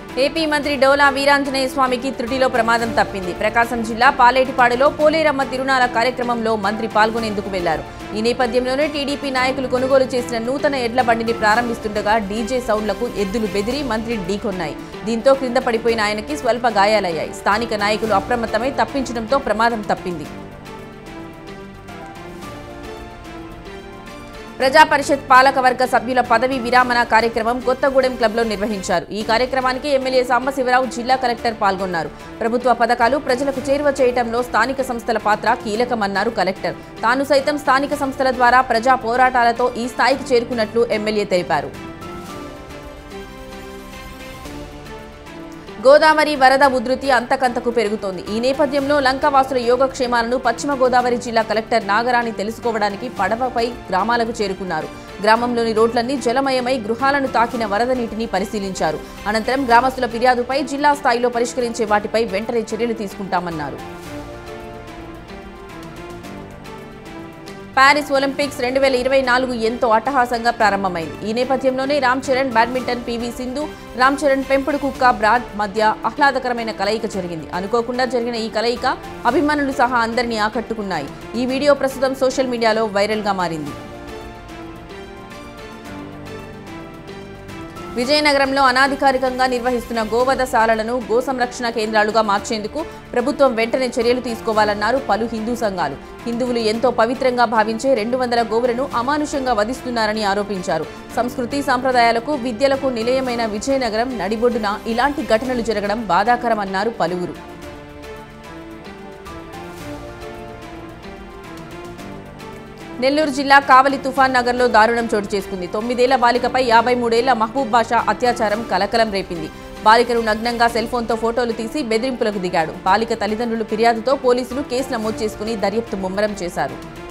AP మంత్రి డోలా వీరాంజనేయ స్వామికి త్రుటిలో ప్రమాదం తప్పింది ప్రకాశం జిల్లా పాలేటిపాడులో పోలేరమ్మ తిరునాల కార్యక్రమంలో మంత్రి పాల్గొనేందుకు వెళ్లారు ఈ నేపథ్యంలోనే టీడీపీ నాయకులు కొనుగోలు చేసిన నూతన ఎడ్ల బండిని ప్రారంభిస్తుండగా డీజే సౌండ్లకు ఎద్దులు బెదిరి మంత్రి ఢీకొన్నాయి దీంతో క్రింద పడిపోయిన ఆయనకి స్వల్ప గాయాలయ్యాయి స్థానిక నాయకులు అప్రమత్తమై తప్పించడంతో ప్రమాదం తప్పింది ప్రజా పరిషత్ పాలకవర్గ సభ్యుల పదవి విరామణ కార్యక్రమం కొత్తగూడెం క్లబ్లో నిర్వహించారు ఈ కార్యక్రమానికి ఎమ్మెల్యే సాంబశివరావు జిల్లా కలెక్టర్ పాల్గొన్నారు ప్రభుత్వ పథకాలు ప్రజలకు చేరువ చేయడంలో స్థానిక సంస్థల పాత్ర కీలకమన్నారు కలెక్టర్ తాను సైతం స్థానిక సంస్థల ద్వారా ప్రజా పోరాటాలతో ఈ స్థాయికి చేరుకున్నట్లు ఎమ్మెల్యే తెలిపారు గోదావరి వరద ఉధృతి అంతకంతకు పెరుగుతోంది ఈ నేపథ్యంలో లంకవాసుల యోగక్షేమాలను పశ్చిమ గోదావరి జిల్లా కలెక్టర్ నాగరాణి తెలుసుకోవడానికి పడవపై గ్రామాలకు చేరుకున్నారు గ్రామంలోని రోడ్లన్నీ జలమయమై గృహాలను తాకిన వరద నీటిని పరిశీలించారు అనంతరం గ్రామస్తుల ఫిర్యాదుపై జిల్లా స్థాయిలో పరిష్కరించే వాటిపై వెంటనే చర్యలు తీసుకుంటామన్నారు ప్యారిస్ ఒలింపిక్స్ రెండు వేల ఇరవై నాలుగు ఎంతో అట్టహాసంగా ప్రారంభమైంది ఈ నేపథ్యంలోనే రామ్ చరణ్ బ్యాడ్మింటన్ పీవీ సింధు రామ్ చరణ్ పెంపుడు కుక్క బ్రాడ్ మధ్య ఆహ్లాదకరమైన కలయిక జరిగింది అనుకోకుండా జరిగిన ఈ కలయిక అభిమానులు సహా అందరినీ ఆకట్టుకున్నాయి ఈ వీడియో ప్రస్తుతం సోషల్ మీడియాలో వైరల్గా మారింది విజయనగరంలో అనాధికారికంగా నిర్వహిస్తున్న గోవధశాలలను గో సంరక్షణ కేంద్రాలుగా మార్చేందుకు ప్రభుత్వం వెంటనే చర్యలు తీసుకోవాలన్నారు పలు హిందూ సంఘాలు హిందువులు ఎంతో పవిత్రంగా భావించే రెండు వందల గోవులను అమానుషంగా వధిస్తున్నారని ఆరోపించారు సంస్కృతి సాంప్రదాయాలకు విద్యలకు నిలయమైన విజయనగరం నడిబొడ్డున ఇలాంటి ఘటనలు జరగడం బాధాకరమన్నారు పలువురు నెల్లూరు జిల్లా కావలి తుఫాన్ నగర్లో దారుణం చోటు చేసుకుంది తొమ్మిదేళ్ల బాలికపై యాభై మూడేళ్ల మహబూబ్ బాషా అత్యాచారం కలకలం రేపింది బాలికను నగ్నంగా సెల్ ఫోన్తో ఫోటోలు తీసి బెదిరింపులకు దిగాడు బాలిక తల్లిదండ్రులు ఫిర్యాదుతో పోలీసులు కేసు నమోదు చేసుకుని దర్యాప్తు ముమ్మరం చేశారు